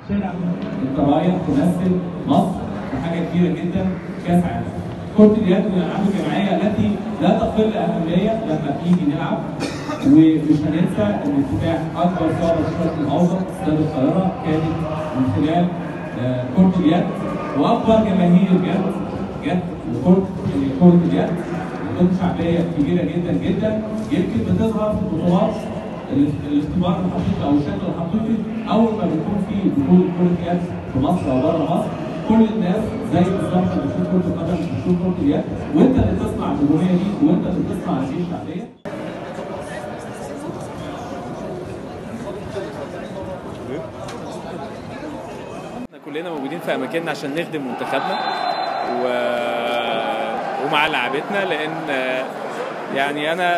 انت رايح تمثل مصر في حاجه كبيره جدا كاس عالم. كرة اليد من الالعاب الجماعيه التي لا تقل اهميه لما بنيجي نلعب ومش هننسى ان افتتاح اكبر صاله في الشرق الاوسط استاد القاهره كانت من خلال آه، كرة اليد واكبر جماهير جت جت لكرة كرة اليد ضد شعبيه كبيره جدا جدا يمكن بتظهر في بطولات ال- الاختبار الحقيقي او الشكل الحقيقي اول ما بيكون في بطوله كره يد في مصر او بره مصر كل الناس زي بالظبط اللي بتشوف كره القدم بتشوف كره اليد وانت اللي تصنع النجوميه دي وانت اللي تصنع هذه الشعبيه احنا كلنا موجودين في اماكننا عشان نخدم منتخبنا و... ومع لعبتنا لان يعني انا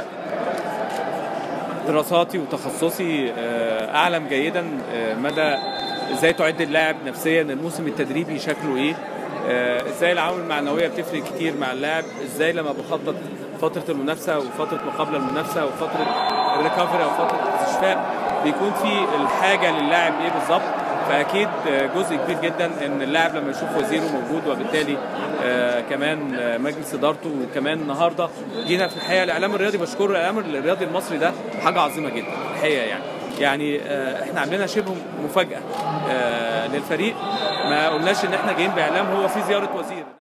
دراساتي وتخصصي آه، اعلم جيدا آه، مدى ازاي تعد اللاعب نفسيا الموسم التدريبي شكله ايه آه، ازاي العوامل المعنويه بتفرق كتير مع اللاعب ازاي لما بخطط فتره المنافسه وفتره ما قبل المنافسه وفتره الريكفري او فتره الاستشفاء بيكون في الحاجه للاعب ايه بالظبط فاكيد آه، جزء كبير جدا ان اللاعب لما يشوف وزيره موجود وبالتالي آه، كمان آه، مجلس ادارته وكمان النهارده جينا في الحقيقه الاعلام الرياضي بشكر الاعلام الرياضي المصري ده حاجه عظيمه جدا الحقيقه يعني يعني آه، احنا عاملينها شبه مفاجاه آه، للفريق ما قلناش ان احنا جايين باعلام هو في زياره وزير